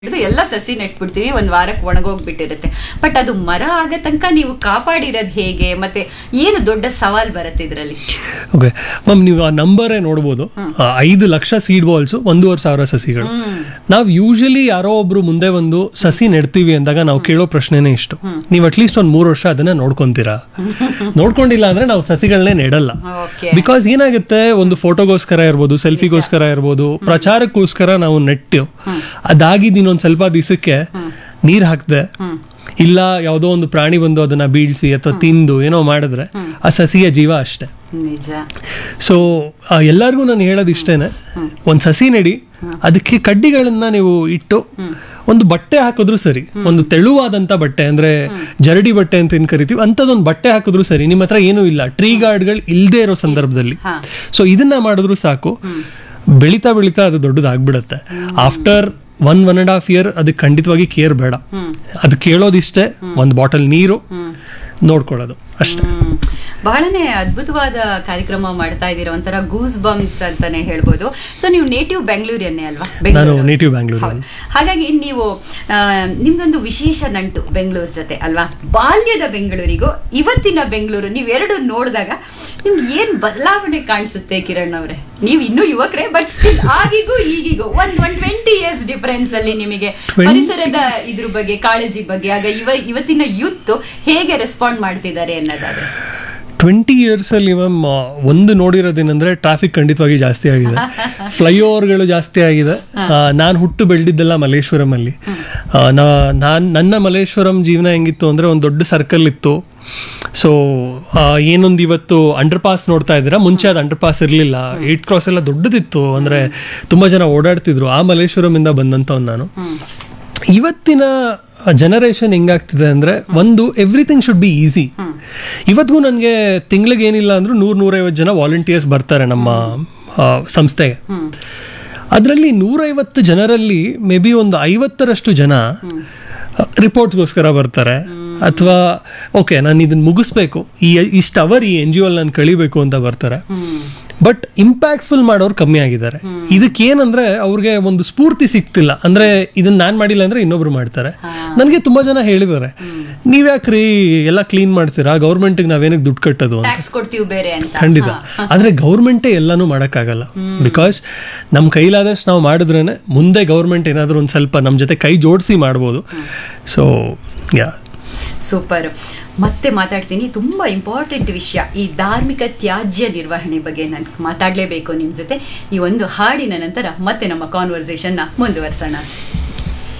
ಹಿಡಿದು ಎಲ್ಲ ಸಸಿ ನೆಟ್ಬಿಡ್ತೀವಿ ಒಂದ್ ವಾರಕ್ಕೆ ಒಣಗೋಗ್ಬಿಟ್ಟಿರುತ್ತೆ ಬಟ್ ಅದು ಮರ ಆಗ ತನಕ ನೀವು ಕಾಪಾಡಿರೋದು ಹೇಗೆ ಮತ್ತೆ ಏನು ದೊಡ್ಡ ಸವಾಲ್ ಬರುತ್ತೆ ಇದರಲ್ಲಿ ಓಕೆ ಮ್ಯಾಮ್ ನೀವು ಆ ನಂಬರೇ ನೋಡ್ಬೋದು ಆ, ಐದು ಲಕ್ಷ ಸೀಡ್ ಬಾಲ್ಸ್ ಒಂದೂವರೆ ಸಾವಿರ ಸಸಿಗಳು ನಾವು ಯೂಶಲಿ ಯಾರೋ ಒಬ್ರು ಮುಂದೆ ಒಂದು ಸಸಿ ನೆಡ್ತೀವಿ ಅಂದಾಗ ನಾವು ಕೇಳೋ ಪ್ರಶ್ನೆನೇ ಇಷ್ಟು ನೀವು ಅಟ್ಲೀಸ್ಟ್ ಒಂದು ಮೂರು ವರ್ಷ ಅದನ್ನ ನೋಡ್ಕೊಂತೀರಾ ನೋಡ್ಕೊಂಡಿಲ್ಲ ಅಂದ್ರೆ ನಾವು ಸಸಿಗಳನ್ನೇ ನೆಡಲ್ಲ ಓಕೆ ಬಿಕಾಸ್ ಏನಾಗುತ್ತೆ ಒಂದು ಫೋಟೋಗೋಸ್ಕರ ಇರ್ಬೋದು ಸೆಲ್ಫಿಗೋಸ್ಕರ ಇರ್ಬೋದು ಪ್ರಚಾರಕ್ಕೋಸ್ಕರ ನಾವು ನೆಟ್ಟು ಅದಾಗಿದ್ದು ಇನ್ನೊಂದು ಸ್ವಲ್ಪ ದಿವಸಕ್ಕೆ ನೀರ್ ಹಾಕ್ದೆ ಇಲ್ಲ ಯಾವುದೋ ಒಂದು ಪ್ರಾಣಿ ಬಂದು ಅದನ್ನ ಬೀಳ್ಸಿ ಅಥವಾ ತಿಂದು ಏನೋ ಮಾಡಿದ್ರೆ ಆ ಸಸಿಯ ಜೀವ ಅಷ್ಟೇ ನಿಜ ಸೊ ಎಲ್ಲರಿಗೂ ನಾನು ಹೇಳೋದು ಇಷ್ಟೇನೆ ಒಂದು ಸಸಿ ನೆಡಿ ಅದಕ್ಕೆ ಕಡ್ಡಿಗಳನ್ನ ನೀವು ಇಟ್ಟು ಒಂದು ಬಟ್ಟೆ ಹಾಕಿದ್ರು ಸರಿ ಒಂದು ತೆಳುವಾದಂತ ಬಟ್ಟೆ ಅಂದ್ರೆ ಜರಡಿ ಬಟ್ಟೆ ಅಂತ ಏನ್ ಕರಿತೀವಿ ಅಂಥದ್ದೊಂದು ಬಟ್ಟೆ ಹಾಕಿದ್ರು ಸರಿ ನಿಮ್ಮ ಹತ್ರ ಏನೂ ಇಲ್ಲ ಟ್ರೀ ಗಾರ್ಡ್ಗಳು ಇಲ್ಲದೆ ಇರೋ ಸಂದರ್ಭದಲ್ಲಿ ಹಾ. ಸೊ ಇದನ್ನ ಮಾಡಿದ್ರು ಸಾಕು ಬೆಳೀತಾ ಬೆಳೀತಾ ಅದು ದೊಡ್ಡದಾಗ್ಬಿಡತ್ತೆ after one one and half year ಅದಕ್ಕೆ ಖಂಡಿತವಾಗಿ ಕೇರ್ ಬೇಡ ಅದು ಕೇಳೋದಿಷ್ಟೇ ಒಂದು ಬಾಟಲ್ ನೀರು ನೋಡ್ಕೊಳ್ಳೋದು ಅಷ್ಟೇ ಹ್ಮ್. ಬಹಳನೇ ಅದ್ಭುತವಾದ ಕಾರ್ಯಕ್ರಮ ಮಾಡ್ತಾ ಇದ್ದೀರಾ ಒಂಥರ ಗೂಸ್ ಬಂಪ್ಸ್ ಅಂತಾನೆ ಹೇಳ್ಬೋದು ಸೊ ನೀವು ನೇಟಿವ್ ಬೆಂಗಳೂರಿಯನ್ನೇ ಅಲ್ವಾ ನಾನು ಬೆಂಗಳೂರು ನೇಟಿವ್ ಬ್ಯಾಂಗ್ಳೂರು ಹೌದು. ಹಾಗಾಗಿ ನೀವು ಆ, ನಿಮ್ದೊಂದು ವಿಶೇಷ ನಂಟು ಬೆಂಗಳೂರು ಜೊತೆ ಅಲ್ವಾ ಬಾಲ್ಯದ ಬೆಂಗಳೂರಿಗೂ ಇವತ್ತಿನ ಬೆಂಗಳೂರು ನೀವೆರಡು ನೋಡಿದಾಗ ನಿಮ್ಗೆ ಏನ್ ಬದಲಾವಣೆ ಕಾಣಿಸುತ್ತೆ ಕಿರಣ್ ಅವರೇ ನೀವು ಇನ್ನೂ ಯುವಕರೇ ಬಟ್ ಸ್ಟಿಲ್ ಆಗಿಗೂ ಈಗಿಗೂ ಒಂದ್ ಒನ್ ಟ್ವೆಂಟಿ ಇಯರ್ಸ್ ಡಿಫರೆನ್ಸ್ ಅಲ್ಲಿ ನಿಮಗೆ 20 ಪರಿಸರದ ಇದ್ರ ಬಗ್ಗೆ ಕಾಳಜಿ ಬಗ್ಗೆ ಆಗ ಇವ ಇವತ್ತಿನ ಯೂತ್ ಹೇಗೆ ರೆಸ್ಪಾಂಡ್ ಮಾಡ್ತಿದ್ದಾರೆ ಅನ್ನೋದಾದ್ರೆ ಟ್ವೆಂಟಿ ಇಯರ್ಸ್ ಅಲ್ಲಿ ಮ್ಯಾಮ್ ಒಂದು ನೋಡಿರೋದೇನಂದ್ರೆ ಟ್ರಾಫಿಕ್ ಖಂಡಿತವಾಗಿ ಜಾಸ್ತಿ ಆಗಿದೆ ಫ್ಲೈಓವರ್ಗಳು ಜಾಸ್ತಿ ಆಗಿದೆ ನಾನು ಹುಟ್ಟು ಬೆಳೆದಿದ್ದೆಲ್ಲ ಮಲ್ಲೇಶ್ವರಂ ಅಲ್ಲಿ ಆ, ನಾ- ನಾನ್ ನನ್ನ ಮಲ್ಲೇಶ್ವರಂ ಜೀವನ ಹೆಂಗಿತ್ತು ಅಂದ್ರೆ ಒಂದು ದೊಡ್ಡ ಸರ್ಕಲ್ ಇತ್ತು ಸೊ ಏನೊಂದು ಇವತ್ತು ಅಂಡರ್ ಪಾಸ್ ನೋಡ್ತಾ ಇದ್ದೀರಾ ಮುಂಚೆ ಅದು ಅಂಡರ್ ಪಾಸ್ ಇರಲಿಲ್ಲ ಏಟ್ ಕ್ರಾಸ್ ಎಲ್ಲ ದೊಡ್ಡದಿತ್ತು ಅಂದ್ರೆ ತುಂಬಾ ಜನ ಓಡಾಡ್ತಿದ್ರು ಆ ಮಲ್ಲೇಶ್ವರಂ ಇಂದ ಬಂದಂತವ್ ನಾನು ಇವತ್ತಿನ ಜನರೇಷನ್ ಹೆಂಗಾಗ್ತಿದೆ ಅಂದ್ರೆ ಒಂದು ಎವ್ರಿಥಿಂಗ್ ಶುಡ್ ಬಿ ಈಸಿ ಇವತ್ತಿಗೂ ನನಗೆ ತಿಂಗಳಿಗೆ ಏನಿಲ್ಲ ಅಂದ್ರೂ ನೂರ್ ನೂರೈವತ್ತು ಜನ ವಾಲಂಟಿಯರ್ಸ್ ಬರ್ತಾರೆ ನಮ್ಮ ಆ, ಸಂಸ್ಥೆಗೆ ಅದರಲ್ಲಿ ನೂರೈವತ್ತು ಜನರಲ್ಲಿ ಮೇ ಬಿ ಒಂದು ಐವತ್ತರಷ್ಟು ಜನ ರಿಪೋರ್ಟ್ಸ್ಗೋಸ್ಕರ ಬರ್ತಾರೆ ಅಥವಾ ಓಕೆ ನಾನು ಇದನ್ನ ಮುಗಿಸ್ಬೇಕು ಈ ಇಷ್ಟು ಅವರ್ ಈ ಎನ್ ಜಿ ಒಲ್ ನಾನು ಕಳಿಬೇಕು ಅಂತ ಬರ್ತಾರೆ ಬಟ್ ಇಂಪ್ಯಾಕ್ಟ್ಫುಲ್ ಮಾಡೋರು ಕಮ್ಮಿ ಆಗಿದ್ದಾರೆ ಇದಕ್ಕೆ ಏನಂದ್ರೆ ಅವ್ರಿಗೆ ಒಂದು ಸ್ಫೂರ್ತಿ ಸಿಗ್ತಿಲ್ಲ ಅಂದ್ರೆ ಇದನ್ನ ನಾನ್ ಮಾಡಿಲ್ಲ ಅಂದ್ರೆ ಇನ್ನೊಬ್ರು ಮಾಡ್ತಾರೆ ನನಗೆ ತುಂಬಾ ಜನ ಹೇಳಿದ್ದಾರೆ ನೀವ್ಯಾಕ್ರಿ ಎಲ್ಲ ಕ್ಲೀನ್ ಮಾಡ್ತೀರಾ ಗೌರ್ಮೆಂಟ್ಗೆ ನಾವೇನಕ್ಕೆ ದುಡ್ಡು ಕಟ್ಟೋದು ಅಂತ ಟ್ಯಾಕ್ಸ್ ಕೊಡ್ತೀವಿ ಬೇರೆ ಅಂತ ಖಂಡಿತ ಆದ್ರೆ ಗೌರ್ಮೆಂಟೇ ಎಲ್ಲಾನು ಮಾಡಕ್ಕಾಗಲ್ಲ ಬಿಕಾಸ್ ನಮ್ ಕೈಲಾದಷ್ಟು ನಾವು ಮಾಡಿದ್ರೇನೆ ಮುಂದೆ ಗೌರ್ಮೆಂಟ್ ಏನಾದ್ರೂ ಒಂದ್ ಸ್ವಲ್ಪ ನಮ್ ಜೊತೆ ಕೈ ಜೋಡಿಸಿ ಮಾಡ್ಬೋದು ಸೊ ಯಾ ಸೂಪರ್ ಮತ್ತೆ ಮಾತಾಡ್ತೀನಿ ತುಂಬಾ ಇಂಪಾರ್ಟೆಂಟ್ ವಿಷಯ ಈ ಧಾರ್ಮಿಕ ತ್ಯಾಜ್ಯ ನಿರ್ವಹಣೆ ಬಗ್ಗೆ ನಾನು ಮಾತಾಡಲೇಬೇಕು ನಿಮ್ಮ ಜೊತೆ ಈ ಒಂದು ಹಾಡಿನ ನಂತರ ಮತ್ತೆ ನಮ್ಮ ಕಾನ್ವರ್ಸೇಷನ್ನ ಮುಂದುವರ್ಸೋಣ